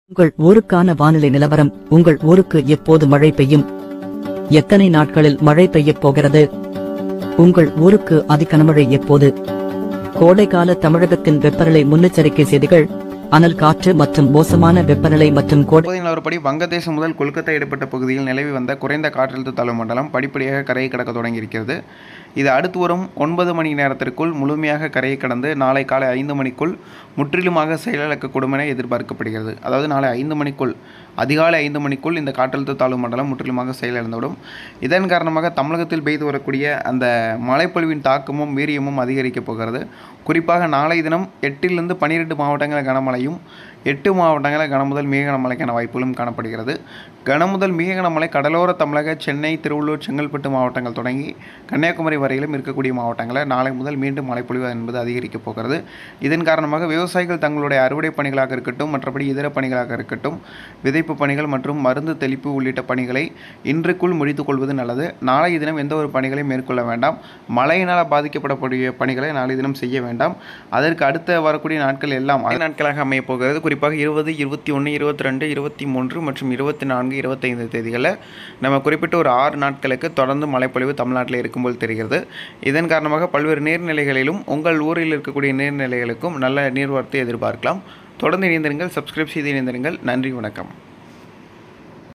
உங்கள் ஊருக்கான வானிலை நிலவரம் உங்கள் ஊருக்கு எப்போது மழை பெய்யும் எத்தனை நாட்களில் மழை பெய்யப் போகிறது உங்கள் ஊருக்கு அதி கனமழை எப்போது கோடைக்கால தமிழகத்தின் வெப்பநிலை முன்னெச்சரிக்கை செய்திகள் அனல் காற்று மற்றும் மோசமான வெப்பநிலை மற்றும் கோடை தற்போதைய நிலவரப்படி வங்கதேசம் முதல் கொல்கத்தா இடைப்பட்ட பகுதியில் நிலவி வந்த குறைந்த காற்றழுத்த தாழ்வு மண்டலம் படிப்படியாக கரையை கடக்க தொடங்கியிருக்கிறது இது அடுத்து வரும் ஒன்பது மணி நேரத்திற்குள் முழுமையாக கரையை கடந்து நாளை காலை ஐந்து மணிக்குள் முற்றிலுமாக செயலிழக்கக்கூடும் என எதிர்பார்க்கப்படுகிறது அதாவது நாளை ஐந்து மணிக்குள் அதிகாலை ஐந்து மணிக்குள் இந்த காற்றழுத்த தாழ்வு மண்டலம் முற்றிலுமாக செயலிழந்துவிடும் இதன் காரணமாக தமிழகத்தில் பெய்து வரக்கூடிய அந்த மழைப்பொழிவின் தாக்கமும் வீரியமும் அதிகரிக்கப் போகிறது குறிப்பாக நாளை தினம் எட்டிலிருந்து பன்னிரெண்டு மாவட்டங்களில் கனமழையும் எட்டு மாவட்டங்களில் கனமுதல் மிக கனமழைக்கான வாய்ப்புகளும் காணப்படுகிறது கனமுதல் மிக கனமழை கடலோர தமிழக சென்னை திருவள்ளூர் செங்கல்பட்டு மாவட்டங்கள் தொடங்கி கன்னியாகுமரி வரையிலும் இருக்கக்கூடிய மாவட்டங்களில் நாளை முதல் மீண்டும் மழைப்பொழிவு என்பது அதிகரிக்கப் போகிறது இதன் காரணமாக விவசாயிகள் தங்களுடைய அறுவடை பணிகளாக இருக்கட்டும் மற்றபடி இதர பணிகளாக இருக்கட்டும் விதைப்பு பணிகள் மற்றும் மருந்து தெளிப்பு உள்ளிட்ட பணிகளை இன்றுக்குள் முடித்துக் கொள்வது நல்லது நாளைய தினம் எந்த ஒரு பணிகளையும் மேற்கொள்ள வேண்டாம் மழையினால் பாதிக்கப்படக்கூடிய பணிகளை நாளைய தினம் செய்ய வேண்டாம் அதற்கு அடுத்த வரக்கூடிய நாட்கள் எல்லாம் அதே நாட்களாக அமையப் போகிறது குறிப்பாக இருபது இருபத்தி ஒன்று இருபத்தி ரெண்டு இருபத்தி மூன்று மற்றும் இருபத்தி நான்கு இருபத்தைந்து தேதிகளில் நம்ம குறிப்பிட்ட ஒரு ஆறு நாட்களுக்கு தொடர்ந்து மழைப்பொழிவு தமிழ்நாட்டில் இருக்கும்போது தெரிகிறது இதன் காரணமாக பல்வேறு நீர்நிலைகளிலும் உங்கள் ஊரில் இருக்கக்கூடிய நீர்நிலைகளுக்கும் நல்ல நீர்வரத்தை எதிர்பார்க்கலாம் தொடர்ந்து இணைந்திருங்கள் சப்ஸ்கிரைப் செய்து இணைந்திருங்கள் நன்றி வணக்கம்